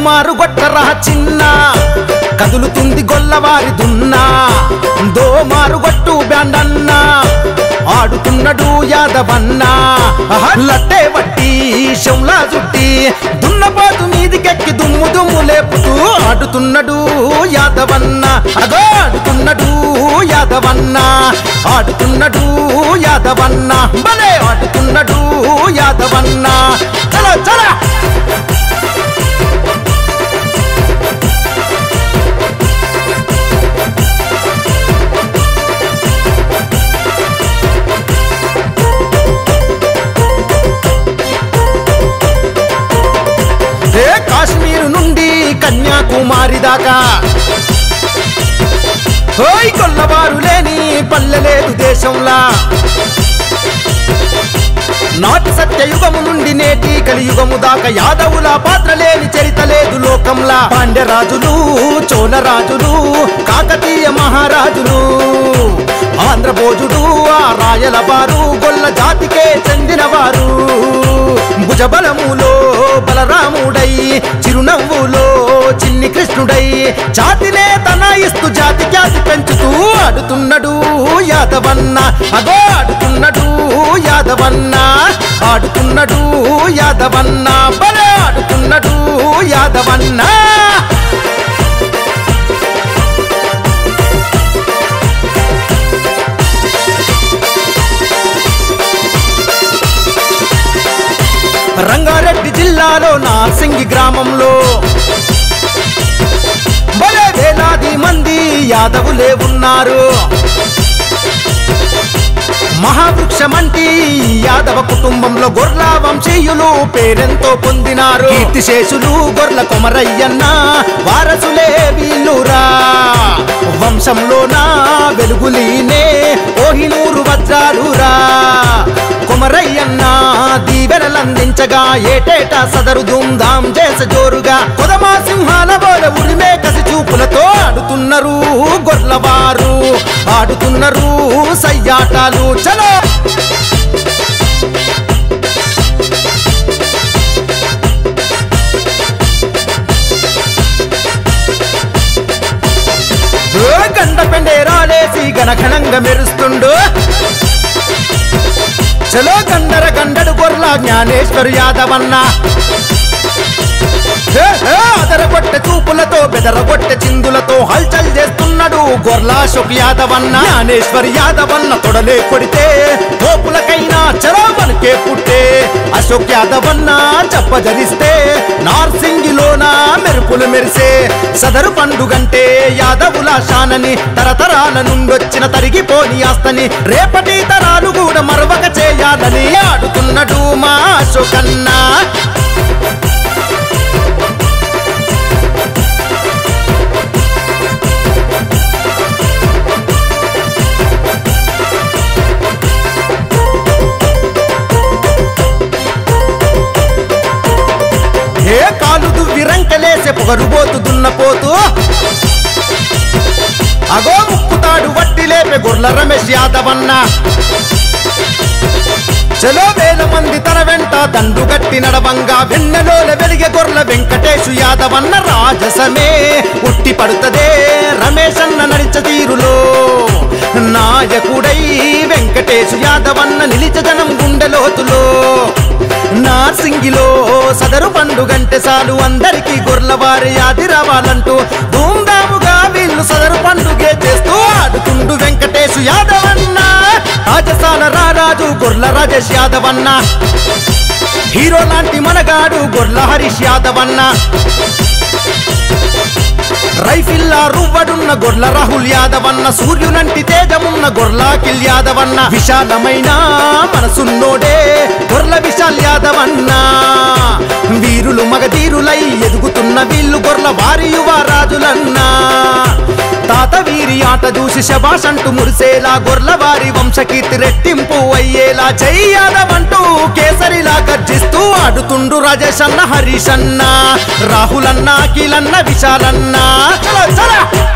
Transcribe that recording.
మారు గొట్టరా చిన్న కదులుతుంది గొల్లవారి దున్నా దోమారు గొట్టు బ్యాండన్న ఆడుతున్నడు యాదవన్నా ఆహా, లట్టే వట్టి శంలా చుట్టి దున్నపోతు మీదికెక్కి దుమ్ము దుమ్ము లేపుతూ ఆడుతున్నడు యాదవన్న అగో ఆడుతున్నడు యాదవన్న ఆడుతున్నడు యాదవన్న భలే ఆడుతున్నడు యాదవన్న చలో చలో ఏ కాశ్మీరు నుండి కన్యాకుమారి దాకా ఓయ్ కొల్లవారు లేని పల్లె లేదు దేశంలా నాటి సత్యయుగము నుండి నేటి కలియుగము దాకా యాదవుల పాత్ర లేని చరిత లేదు లోకంలా పాండ్యరాజులు చోళరాజులు కాకతీయ మహారాజులు ఆంధ్రభోజుడు ఆ రాయల వారు గొల్ల జాతికే చెందినవారు భుజబలములో బలరాముడై చిరునవ్వులో చిన్ని కృష్ణుడై జాతినే తనాయిస్తూ జాతి జాతి పెంచుతూ ఆడుతున్నడు యాదవన్న అగో ఆడుతున్నడు యాదవన్న ఆడుతున్నడు యాదవన్న బలే ఆడుతున్నడు యాదవన్న రంగారెడ్డి జిల్లాలో నార్సింగి గ్రామంలో భలే వేలాది మంది యాదవులే ఉన్నారు మహావృక్షమంటి యాదవ కుటుంబంలో గొర్ల వంశీయులు పేరెంతో పొందినారు కీర్తిశేషులు గొర్ల కొమరయ్యన్న వారసులే వీళ్ళురా వంశంలోన వెలుగులీనే కోహినూరు వజ్రాలురా కొమరయ్యన్న దీవెనలందించగా ఏటేటా సదరు ధూమ్ధాం చేస జోరుగా కొదమా సింహాల బోల ఉరిమే కసి చూపులతో ఆడుతున్నారు గొర్లవారు ఆడుతున్నారు సయ్యాటాలు చలో ఓ గండ పెండేరాలేసి గనఘనంగా మెరుస్తుండు చలో గండర గండడు గొర్ల జ్ఞానేశ్వర్ యాదవన్న హే, హే, అదరగొట్టె చూపులతో బెదరగొట్టె చిందులతో హల్చల్ చేస్తున్నాడు గొర్ల అశోక్ యాదవన్న జ్ఞానేశ్వర్ యాదవన్న తొడలే కొడితే తోపులకైనా చలో మనకే పుట్టే అశోక్ యాదవన్న చెప్పజరిస్తే నార్సింగిలోన మెరుపులు మెరిసే సదరు పండుగంటే యాదవుల షానని తరతరాల నుండొచ్చిన తరిగిపోని ఆస్తని రేపటి తరాలు కూడా మరవక చేయాలని ఆడుతున్నడు మా అశోకన్నా ఏ కాలు దువ్వి రంకెలేసే పొగరుబోతు దున్నపోతూ అగో ముక్కుతాడు వట్టి లేపే గొర్ల రమేష్ యాదవన్న చలో వేల మంది తన వెంట దండు గట్టి నడవంగా వెన్నెలోల వెలిగే గొర్ల వెంకటేశు యాదవన్న రాజసమే ఉట్టి పడుతదే రమేష్ అన్న నడిచ తీరులో నాయకుడై వెంకటేశు యాదవన్న నిలిచ జనం గుండెలోతులో నార్సింగిలో సదరు పండుగంటే చాలు అందరికీ గొర్లవారి యాది రావాలంటూ ధూమ్ధాముగా వీళ్ళు సదరు పండుగే చేస్తూ ఆడుతుండు వెంకటేశు యాదవన్న రాజసాల రారాజు గొర్ల రాజేష్ యాదవన్న హీరో లాంటి మనగాడు గొర్ల హరీష్ యాదవన్న రైఫిల్లా రువ్వడున్న గొర్ల రాహుల్ యాదవన్న సూర్యునంటి తేజమున్న గొర్ల కిల్ యాదవన్న విశాలమైన మనసున్నోడే గొర్ల విశాల్ యాదవన్న వీరులు మగధీరులై ఎదుగుతున్న వీళ్ళు గొర్ల వారి యువ రాజులన్నా తాత వీరి ఆట చూసి శబాష్ అంటూ మురిసేలా గొర్ల వారి వంశకీర్తి రెట్టింపు అయ్యేలా జై యాదవ్ అంటూ కేసరిలా గర్జిస్తూ ఆడుతుండు రాజేష్ అన్న హరీష్ అన్న రాహుల్ అన్న అఖిల్ అన్న విశాల్ అన్న చలో చలో